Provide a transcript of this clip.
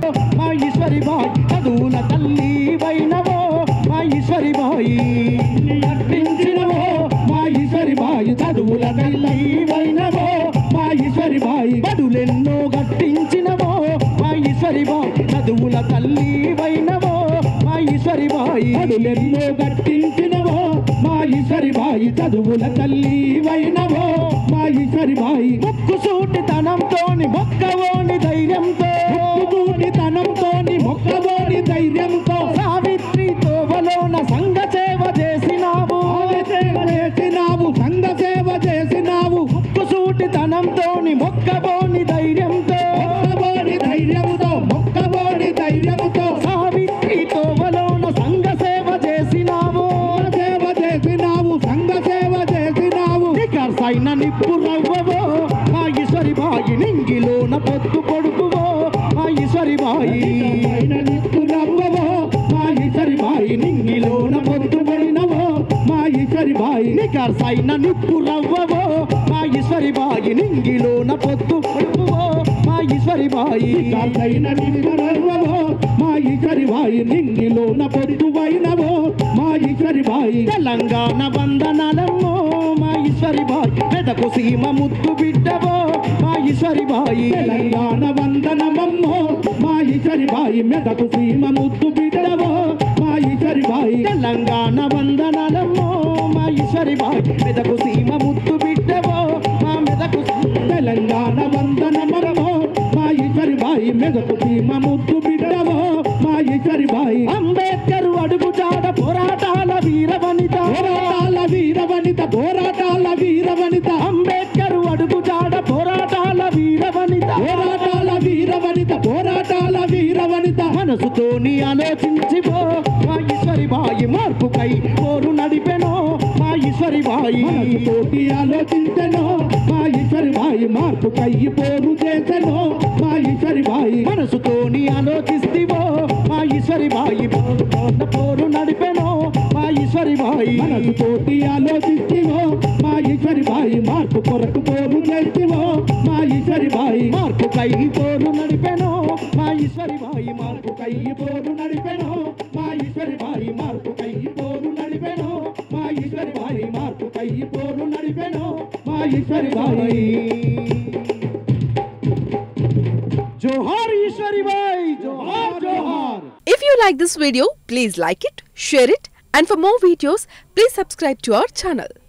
మా ఈశ్వరి బాయి చదువుల తల్లి వైనవో మా ఈశ్వరి బాయి అర్పించినవో మా ఈశ్వరి బాయి చదువుల తల్లి వైనవో మా ఈశ్వరి బాయి బడులెన్నో గట్టించినవో మా ఈశ్వరి బాయి చదువుల తల్లి వైనవో మా ఈశ్వరి బాయి బడులెన్నో గట్టించినవో మా ఈశ్వరి బాయి చదువుల తల్లి వైనవో మా ఈశ్వరి బాయి ముక్కు సూటితనంతోని మొక్కవోని ధైర్యంతో సూటితనంతోని మొక్కవోని ధైర్యంతో సావిత్రి తోవలోన సంఘ సేవ చేసినావు సేవ చేసినావు సంఘ సేవ చేసినావు ముక్కు సూటితనంతోని మొక్కబోని ధైర్యంతో మొక్కబోని ధైర్యంతో మొక్కబోని ధైర్యంతో సావిత్రి తోవలోన సంఘ సేవ చేసినావు సేవ చేసినావు సంఘ సేవ చేసినావు సైన నిప్పు రవ్వవో మా ఈశ్వరి బాయి నింగిలోన పొత్తు కొడుకువో మా ఈశ్వరి బాయి నిప్పు రవ్వవో మా ఈశ్వరి బాయి నింగిలోన పొత్తు పడినవో మా ఈశ్వరి బాయి నికర్ సైన నిప్పు రవ్వవో మా ఈశ్వరి బాయి నింగిలోన పొత్తు కొడుకువో మా ఈశ్వరి బాయి సైన నిప్పు రవ్వవో మా ఈశ్వరి బాయి నింగిలోన పొత్తు వైనవో మా ఈశ్వరి బాయి తెలంగాణ వందనాలమ్మో మా ఈశ్వరి బాయి పెదకు సీమ ముద్దు బిడ్డవో మా ఈశ్వరి బాయి తెలంగాణ వందనమమ్మో మా ఈశ్వరి బాయి మెదకు సీమ ముద్దు బిడ్డవో మా ఈశ్వరి బాయి తెలంగాణ వందనాలమ్మో మా ఈశ్వరి బాయి మెదకు సీమ ముద్దు బిడ్డవో మా మెదకు తెలంగాణ వందనమమ్మో మా ఈశ్వరి బాయి మెదకు సీమ ముద్దు బిడ్డవో మా ఈశ్వరి బాయి అంబేద్కర్ అడుగు చాట పోరాటాల వీర వనిత పోరాటాల వీర వనిత పోరాటాల వీర వనిత అంబేద్కర్ అడుగు చాట పోరాటాల వీర వనిత పోరాటాల వీర వనిత పోరాటాల వీర వనిత మనసుతోని ఆలోచించి పో మా ఈశ్వరి బాయి మార్పుకై పోరు నడిపెనో మా ఈశ్వరి బాయి మనసుతోటి ఆలోచించెనో మా ఈశ్వరి బాయి మార్పుకై పోరు చేసెనో మా ఈశ్వరి బాయి మనసుతోని ఆలోచిస్తివో మా ఈశ్వరి బాయి పోరు పోరు- పోరు నడిపెనో మా ఈశ్వరి బాయి మనసుతోటి ఆలోచిస్తివో మా ఈశ్వరి బాయి మార్పు కొరకు పోరు చేస్తివో మా ఈశ్వరి బాయి మార్పు కై పోరు నడిపెనో మా ఈశ్వరి బాయి మార్పు కై పోరు నడిపెనో మా ఈశ్వరి బాయి మార్పు కై పోరు నడిపెనో మా ఈశ్వరి బాయి మార్పు కై పోరు నడిపెనో మా ఈశ్వరి బాయి జోహార్ ఈశ్వరి బాయి జోహార్ జోహార్ If you like this video, please like it, share it, and for more videos, please subscribe to our channel.